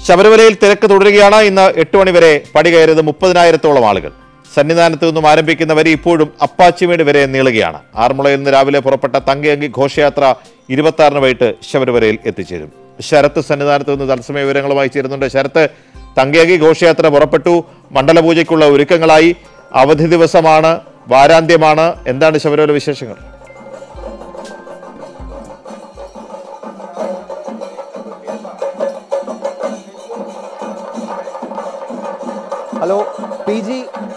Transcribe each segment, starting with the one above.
ശബരിമലയിൽ തിരക്ക് തുടരുകയാണ് ഇന്ന് എട്ട് മണിവരെ പടി കയറിയത് മുപ്പതിനായിരത്തോളം ആളുകൾ സന്നിധാനത്ത് നിന്നും ആരംഭിക്കുന്ന വരി ഇപ്പോഴും അപ്പാച്ചിമേട് വരെ നീളുകയാണ് ആറന്മുളയിൽ നിന്ന് രാവിലെ പുറപ്പെട്ട തങ്കയങ്കി ഘോഷയാത്ര ഇരുപത്തി ആറിന് വൈകിട്ട് ശബരിമലയിൽ എത്തിച്ചേരും ശരത്ത് സന്നിധാനത്ത് നിന്ന് തത്സമയ വിവരങ്ങളുമായി ചേരുന്നുണ്ട് ശരത്ത് തങ്കയങ്കി ഘോഷയാത്ര പുറപ്പെട്ടു മണ്ഡലപൂജയ്ക്കുള്ള ഒരുക്കങ്ങളായി അവധി ദിവസമാണ് വാരാന്ത്യമാണ് എന്താണ് ശബരിമല വിശേഷങ്ങൾ hello P G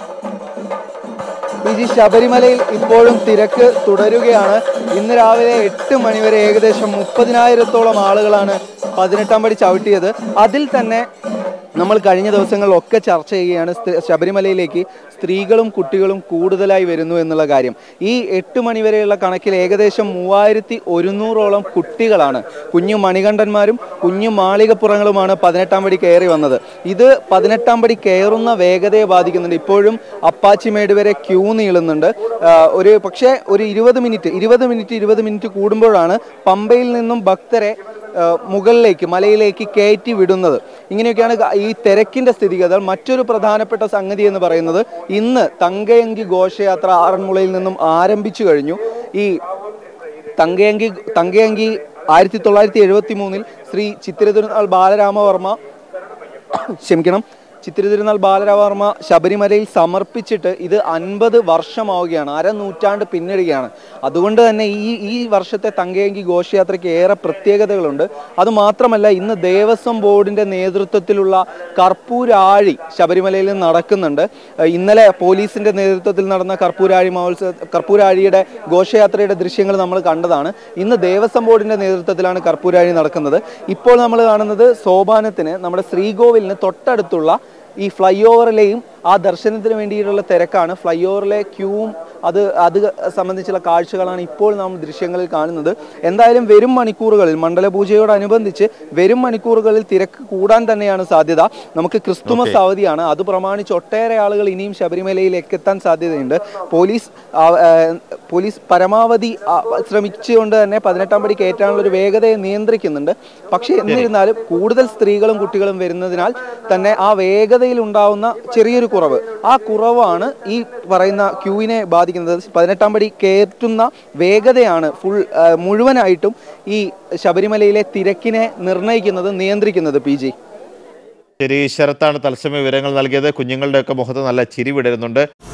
P G ശബരിമലയിൽ ഇപ്പോഴും തിരക്ക് തുടരുകയാണ് ഇന്ന് രാവിലെ എട്ട് മണിവരെ ഏകദേശം മുപ്പതിനായിരത്തോളം ആളുകളാണ് പതിനെട്ടാം പടി ചവിട്ടിയത് അതിൽ തന്നെ നമ്മൾ കഴിഞ്ഞ ദിവസങ്ങളിലൊക്കെ ചർച്ച ചെയ്യുകയാണ് സ്ത്രീ- ശബരിമലയിലേക്ക് സ്ത്രീകളും കുട്ടികളും കൂടുതലായി വരുന്നു എന്നുള്ള കാര്യം ഈ എട്ട് മണിവരെയുള്ള കണക്കിൽ ഏകദേശം മൂവായിരത്തി ഒരുന്നൂറോളം കുട്ടികളാണ് കുഞ്ഞു മണികണ്ഠന്മാരും കുഞ്ഞു മാളികപ്പുറങ്ങളുമാണ് പതിനെട്ടാം പടി കയറി വന്നത് ഇത് പതിനെട്ടാം പടി കയറുന്ന വേഗതയെ ബാധിക്കുന്നുണ്ട് ഇപ്പോഴും അപ്പാച്ചിമേട് വരെ ക്യൂ നീളുന്നുണ്ട് ആ, ഒരു പക്ഷേ ഒരു ഇരുപത് മിനിറ്റ് ഇരുപത് മിനിറ്റ് ഇരുപത് മിനിറ്റ് കൂടുമ്പോഴാണ് പമ്പയിൽ നിന്നും ഭക്തരെ ആ, മുകളിലേക്ക് മലയിലേക്ക് കയറ്റി വിടുന്നത് ഇങ്ങനെയൊക്കെയാണ് ഗ- ഈ തിരക്കിന്റെ സ്ഥിതിഗതികൾ മറ്റൊരു പ്രധാനപ്പെട്ട സംഗതി എന്ന് പറയുന്നത് ഇന്ന് തങ്കയങ്കി ഘോഷയാത്ര ആറന്മുളയിൽ നിന്നും ആരംഭിച്ചു കഴിഞ്ഞു ഈ തങ്കയങ്കി തങ്കയങ്കി ആയിരത്തി തൊള്ളായിരത്തി എഴുപത്തി മൂന്നിൽ ശ്രീ ചിത്തിരതിരുനാൾ ബാലരാമവർമ്മ ക്ഷമിക്കണം ചിത്തിരതിരുനാൾ ബാലരാമവർമ്മ ശബരിമലയിൽ സമർപ്പിച്ചിട്ട് ഇത് അൻപത് വർഷമാവുകയാണ് അര നൂറ്റാണ്ട് പിന്നിടുകയാണ് അതുകൊണ്ട് തന്നെ ഈ ഈ വർഷത്തെ തങ്കയങ്കി ഘോഷയാത്രയ്ക്ക് ഏറെ പ്രത്യേകതകളുണ്ട് അതുമാത്രമല്ല ഇന്ന് ദേവസ്വം ബോർഡിന്റെ നേതൃത്വത്തിലുള്ള കർപ്പൂരാഴി ശബരിമലയിൽ നടക്കുന്നുണ്ട് ഏഹ് ഇന്നലെ പോലീസിന്റെ നേതൃത്വത്തിൽ നടന്ന കർപ്പൂരാഴി മഹോത്സവ കർപ്പൂരാഴിയുടെ ഘോഷയാത്രയുടെ ദൃശ്യങ്ങൾ നമ്മൾ കണ്ടതാണ് ഇന്ന് ദേവസ്വം ബോർഡിന്റെ നേതൃത്വത്തിലാണ് കർപ്പൂരാഴി നടക്കുന്നത് ഇപ്പോൾ നമ്മൾ കാണുന്നത് സോപാനത്തിന് നമ്മുടെ ശ്രീകോവിലിന് തൊട്ടടുത്തുള്ള ഈ ഫ്ലൈ ഓവറിലെയും ആ ദർശനത്തിന് വേണ്ടിയിട്ടുള്ള തിരക്കാണ് ഫ്ലൈ ഓവറിലെ ക്യൂവും അത് അത് സംബന്ധിച്ചുള്ള കാഴ്ചകളാണ് ഇപ്പോൾ നാം ദൃശ്യങ്ങളിൽ കാണുന്നത് എന്തായാലും വരും മണിക്കൂറുകളിൽ മണ്ഡലപൂജയോടനുബന്ധിച്ച് വരും മണിക്കൂറുകളിൽ തിരക്ക് കൂടാൻ തന്നെയാണ് സാധ്യത നമുക്ക് ക്രിസ്തുമസ് അവധിയാണ് അത് പ്രമാണിച്ച് ഒട്ടേറെ ആളുകൾ ഇനിയും ശബരിമലയിലേക്ക് എത്താൻ സാധ്യതയുണ്ട് പോലീസ് ആ, ആ, പോലീസ് പരമാവധി ആ, ശ്രമിച്ചുകൊണ്ട് തന്നെ പതിനെട്ടാം പടി കയറ്റാനുള്ള ഒരു വേഗതയെ നിയന്ത്രിക്കുന്നുണ്ട് പക്ഷേ എന്നിരുന്നാലും കൂടുതൽ സ്ത്രീകളും കുട്ടികളും വരുന്നതിനാൽ തന്നെ ആ വേഗതയിൽ ഉണ്ടാവുന്ന ചെറിയൊരു കുറവ് ആ കുറവാണ് ഈ പറയുന്ന ക്യൂവിനെ ബാധിക്കുന്നത് പതിനെട്ടാം പടി കയറ്റുന്ന വേഗതയാണ് ഫുൾ ആ, മുഴുവനായിട്ടും ഈ ശബരിമലയിലെ തിരക്കിനെ നിർണ്ണയിക്കുന്നത് നിയന്ത്രിക്കുന്നത് പി ജി ശരി ശരത്താണ് തത്സമയ വിവരങ്ങൾ നൽകിയത് കുഞ്ഞുങ്ങളുടെയൊക്കെ മുഖത്ത് നല്ല ചിരി വിടരുന്നുണ്ട്